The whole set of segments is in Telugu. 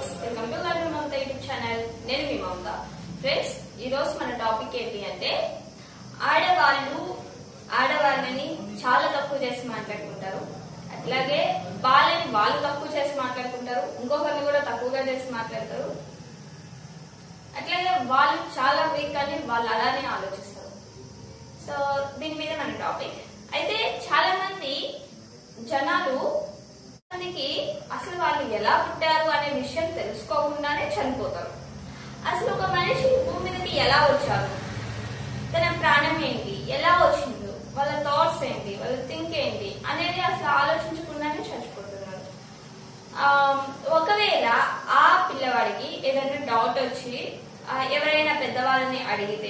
welcome to girl Mamata YouTube channel నేను మీ మమత ఫ్రెండ్స్ ఈ రోజు మన టాపిక్ ఏంటి అంటే ఆడవాళ్ళు ఆడవాళ్ళని చాలా తక్కువ చేసి మాట్లాడుకుంటారు అట్లాగే వాళ్ళని వాళ్ళు తక్కువ చేసి మాట్లాడుకుంటారు ఇంకొకరిని కూడా తక్కువగా చేసి మాట్లాడతారు అట్లాగే వాళ్ళు చాలా వీక్ అని వాళ్ళు అలానే ఆలోచిస్తారు సో దీని మీద మన టాపిక్ అయితే చాలా మంది జనాలు మందికి అసలు వాళ్ళు ఎలా పుట్టారు అనే విషయం తెలుసుకోకుండానే చనిపోతారు అసలు ఒక మనిషి భూమి మీదకి ఎలా వచ్చారు తన ప్రాణం ఏంటి ఎలా వచ్చిందో వాళ్ళ థాట్స్ ఏంటి వాళ్ళ థింక్ ఏంటి అనేది అసలు ఆలోచించకుండానే చచ్చిపోతున్నారు ఆ, ఒకవేళ ఆ పిల్లవాడికి ఏదైనా డౌట్ వచ్చి ఆ, ఎవరైనా పెద్దవాళ్ళని అడిగితే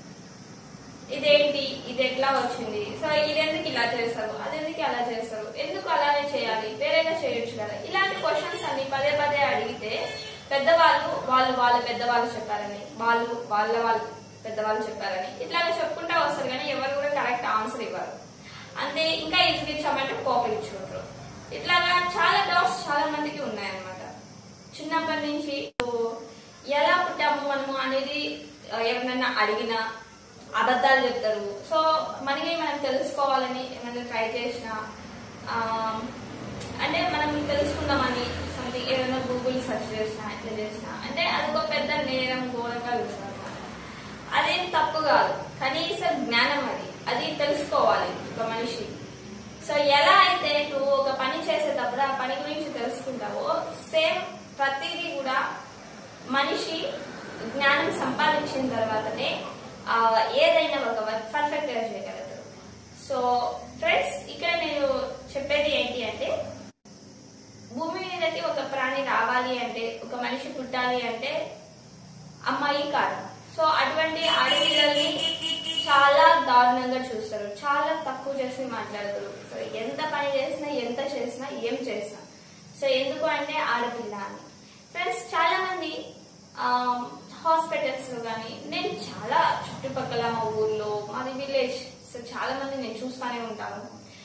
ఇదేంటి ఇది ఎట్లా వచ్చింది సో ఇదెందుకు ఇలా చేస్తారు అదెందుకు అలా చేస్తారు ఎందుకు అలానే చేయాలి వేరేగా చేయొచ్చు కదా ఇలాంటి క్వశ్చన్స్ అన్ని పదే పదే అడిగితే పెద్దవాళ్ళు వాళ్ళు వాళ్ళ పెద్దవాళ్ళు చెప్పారని వాళ్ళు వాళ్ళ వాళ్ళు పెద్దవాళ్ళు చెప్పారని ఇట్లాగే చెప్పుకుంటా వస్తారు కానీ ఎవరు కూడా కరెక్ట్ ఆన్సర్ ఇవ్వరు అంతే ఇంకా ఈజీగా ఇచ్చామంటే కోపం ఇచ్చుకుంటారు ఇట్లాగా చాలా డౌట్స్ చాలా మందికి ఉన్నాయన్నమాట చిన్నప్పటి నుంచి ఎలా పుట్టాము మనము అనేది ఆ, ఎవరినైనా అడిగినా అబద్ధాలు చెప్తారు సో మనకి మనం తెలుసుకోవాలని ఏమైనా ట్రై చేసినా ఆ, అంటే మనం తెలుసుకుందామని సంథింగ్ ఏదైనా గూగుల్ సెర్చ్ చేసినా ఇట్లా చేసినా అంటే అది ఒక పెద్ద నేరం ఘోరంగా చూస్తాం అన్నమాట అదేం తప్పు కాదు కనీస జ్ఞానం అది అది తెలుసుకోవాలి ఒక మనిషి సో ఎలా అయితే నువ్వు ఒక పని చేసేటప్పుడు ఆ పని గురించి తెలుసుకుంటావో సేమ్ ప్రతిదీ కూడా మనిషి జ్ఞానం సంపాదించిన తర్వాతనే ఆ, ఏదైనా ఒక వర్క్ పర్ఫెక్ట్ గా చేయగలుగుతారు సో ఫ్రెండ్స్ ఇక్కడ నేను చెప్పేది ఏంటి అంటే భూమి మీదకి ఒక ప్రాణి రావాలి అంటే ఒక మనిషి పుట్టాలి అంటే అమ్మాయి కారణం సో అటువంటి ఆడపిల్లల్ని చాలా దారుణంగా చూస్తారు చాలా తక్కువ చేసి మాట్లాడతారు సో ఎంత పని చేసినా ఎంత చేసినా ఏం చేసినా సో ఎందుకు అంటే ఆడపిల్ల అని ఫ్రెండ్స్ చాలా మంది హాస్పిటల్స్ లో కానీ నేను చాలా చుట్టుపక్కల మా ఊర్లో మాది విలేజ్ సో చాలా మంది నేను చూస్తానే ఉంటాను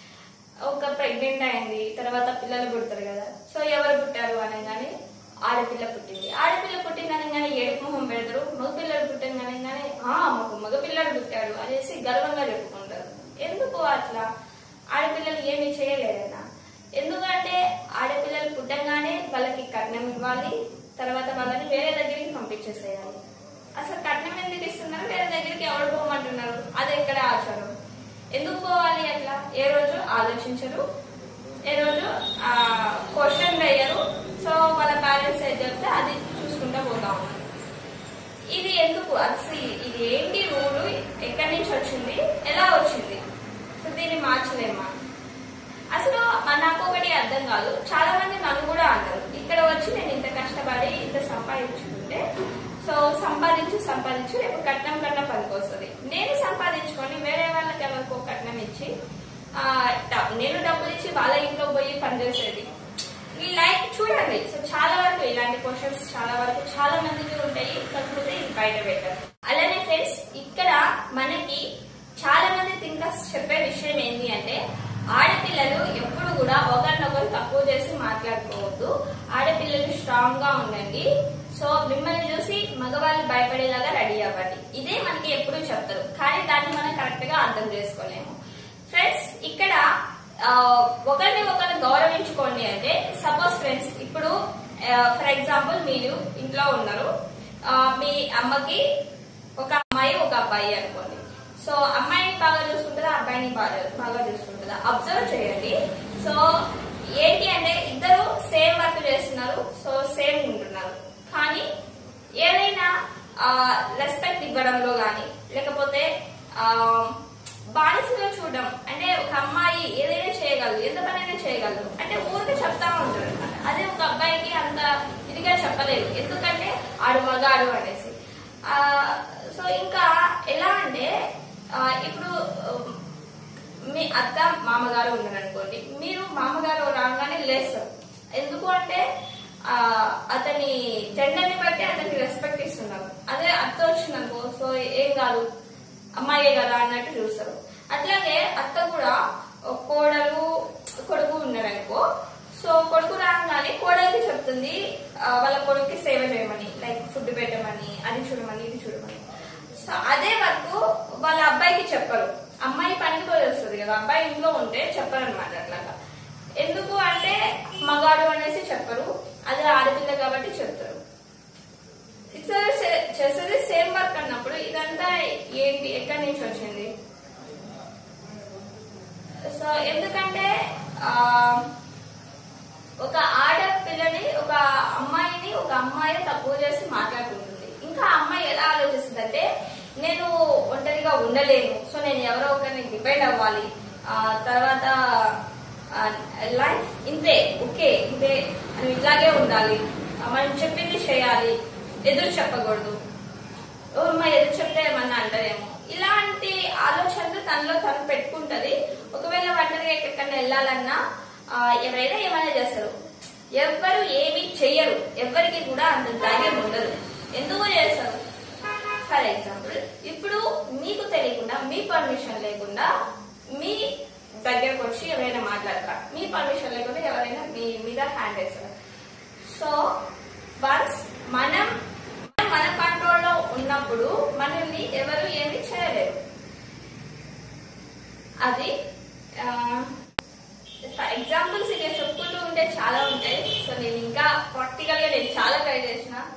ఒక ప్రెగ్నెంట్ అయింది తర్వాత పిల్లలు పుడతారు కదా సో ఎవరు పుట్టారు అనగానే ఆడపిల్ల పుట్టింది ఆడపిల్ల పుట్టింది అనగానే ఏడుపు మొహం పెడతారు మగపిల్లలు పుట్టింది అనగానే ఆ మాకు మగపిల్లడు పుట్టాడు అనేసి గర్వంగా చెప్పుకుంటారు ఎందుకు అట్లా ఆడపిల్లలు ఏమీ చేయలేదన్నా ఎందుకంటే ఆడపిల్లలు పుట్టంగానే వాళ్ళకి కట్నం ఇవ్వాలి తర్వాత వాళ్ళని వేరే దగ్గరికి పంపించేసేయాలి అసలు కట్నం ఎందుకు ఇస్తున్నారు వేరే దగ్గరికి ఎవరు పోమంటున్నారు అది ఎక్కడ ఆచారం ఎందుకు పోవాలి అట్లా ఏ రోజు ఆలోచించరు ఏ రోజు క్వశ్చన్ వేయరు సో వాళ్ళ పేరెంట్స్ ఏది చెప్తే అది చూసుకుంటూ పోతా ఉన్నారు ఇది ఎందుకు అసలు ఇది ఏంటి రూలు ఎక్కడి నుంచి వచ్చింది ఎలా వచ్చింది సో దీన్ని మార్చలేమా అసలు మ- నాకు ఒకటి అర్థం కాదు చాలా మంది నన్ను కూడా అన్నారు ఇక్కడ వచ్చి నేను ఇంత కష్టపడి ఇంత సంపాదించుకుంటే సో సంపాదించి సంపాదించి రేపు కట్నం కట్నం పనికి వస్తుంది నేను సంపాదించుకొని వేరే వాళ్ళకి ఎవరికో కట్నం ఇచ్చి ఆ, డ- నేను డబ్బులు ఇచ్చి వాళ్ళ ఇంట్లో పోయి పనిచేసేది ఈ లైఫ్ చూడండి సో చాలా వరకు ఇలాంటి క్వశ్చన్స్ చాలా వరకు చాలా మందికి ఉంటాయి కాకపోతే ఇది బయట పెట్టారు అలానే ఫ్రెండ్స్ ఇక్కడ మనకి చాలా మంది థింకర్స్ చెప్పే విషయం ఏంటి అంటే ఆడపిల్లలు ఎప్పుడు కూడా ఒకరినొకరు తక్కువ చేసి మాట్లాడుకోవద్దు ఆడపిల్లలు స్ట్రాంగ్ గా ఉండండి సో మిమ్మల్ని చూసి మగవాళ్ళు భయపడేలాగా రెడీ అవ్వండి ఇదే మనకి ఎప్పుడు చెప్తారు కానీ దాన్ని మనం కరెక్ట్ గా అర్థం చేసుకోలేము ఫ్రెండ్స్ ఇక్కడ ఆ, ఒకరిని ఒకరు గౌరవించుకోండి అంటే సపోజ్ ఫ్రెండ్స్ ఇప్పుడు ఫర్ ఎగ్జాంపుల్ మీరు ఇంట్లో ఉన్నారు ఆ, మీ అమ్మకి ఒక అమ్మాయి ఒక అబ్బాయి అనుకోండి సో అమ్మాయిని బాగా చూసుకుంటుందా అబ్బాయిని బాగా బాగా చూసుకుంటుందా అబ్జర్వ్ చేయండి సో ఏంటి అంటే ఇద్దరు సేమ్ వర్క్ చేస్తున్నారు సో సేమ్ ఉంటున్నారు కానీ ఏదైనా రెస్పెక్ట్ ఇవ్వడంలో కానీ లేకపోతే ఆ, బానిసగా చూడడం అంటే ఒక అమ్మాయి ఏదైనా చేయగలదు ఎంత పనైనా చేయగలదు అంటే ఊరికి చెప్తా ఉంటారు అనమాట అదే ఒక అబ్బాయికి అంత ఇదిగా చెప్పలేదు ఎందుకంటే ఆడు మగాడు అనేసి ఆ, సో ఇంకా ఎలా అంటే ఆ, ఇప్పుడు ఆ, మీ అత్త మామగారు ఉన్నారు అనుకోండి మీరు మామగారు రాగానే లేస్తారు ఎందుకు అంటే ఆ, అతని జెండర్ని బట్టి అతనికి రెస్పెక్ట్ ఇస్తున్నారు అదే అత్త వచ్చిందనుకో సో ఏం కాదు అమ్మాయే కదా అన్నట్టు చూస్తారు అట్లాగే అత్త కూడా ఒక కోడలు కొడుకు ఉన్నారనుకో సో కొడుకు రాగానే కోడలికి చెప్తారు చెప్తుంది ఆ, వాళ్ళ కొడుక్కి సేవ చేయమని లైక్ ఫుడ్ పెట్టమని అది చూడమని ఇది చూడమని సో అదే వరకు వాళ్ళ అబ్బాయికి చెప్పరు అమ్మాయి పనికి పోయి వస్తుంది కదా అబ్బాయి ఇంట్లో ఉంటే చెప్పరు అనమాట అట్లాగా ఎందుకు అంటే మగాడు అనేసి చెప్పరు అది ఆడపిల్ల కాబట్టి చెప్తారు ఇట్స్ చేసేది సేమ్ వర్క్ అన్నప్పుడు ఇదంతా ఏంటి ఎక్కడి నుంచి వచ్చింది సో ఎందుకంటే ఆ, ఒక ఆడపిల్లని ఒక అమ్మాయిని ఒక అమ్మాయి తక్కువ చేసి మాట్లాడుకుంటుంది ఇంకా ఆ అమ్మాయి ఎలా ఆలోచిస్తుంది అంటే నేను ఒంటరిగా ఉండలేను సో నేను ఎవరో ఒకరిని డిపెండ్ అవ్వాలి ఆ, తర్వాత లైఫ్ ఇంతే ఓకే ఇంతే మనం ఇట్లాగే ఉండాలి ఆ, మనం చెప్పింది చేయాలి ఎదురు చెప్పకూడదు ఎవరు మా ఎదురు చెప్తే ఏమన్నా అంటారేమో ఇలాంటి ఆలోచనలు తనలో తను పెట్టుకుంటది ఒకవేళ ఒంటరిగా ఎక్కడికన్నా వెళ్ళాలన్నా ఆ, ఎవరైనా ఏమైనా చేస్తారు ఎవ్వరు ఏమి చెయ్యరు ఎవ్వరికి కూడా అంత ధైర్యం ఉండదు ఎందుకు చేస్తారు ఫర్ ఎగ్జాంపుల్ ఇప్పుడు మీకు తెలియకుండా మీ పర్మిషన్ లేకుండా మీ దగ్గరకు వచ్చి ఎవరైనా మాట్లాడతారా మీ పర్మిషన్ లేకుండా ఎవరైనా మీ మీద హ్యాండ్ వేస్తారు సో వన్స్ మనం మన కంట్రోల్లో ఉన్నప్పుడు మనల్ని ఎవరు ఏమి చేయలేరు అది ఎగ్జాంపుల్స్ ఇక చెప్పుకుంటూ ఉంటే చాలా ఉంటాయి సో నేను ఇంకా ప్రాక్టికల్ గా నేను చాలా ట్రై చేసిన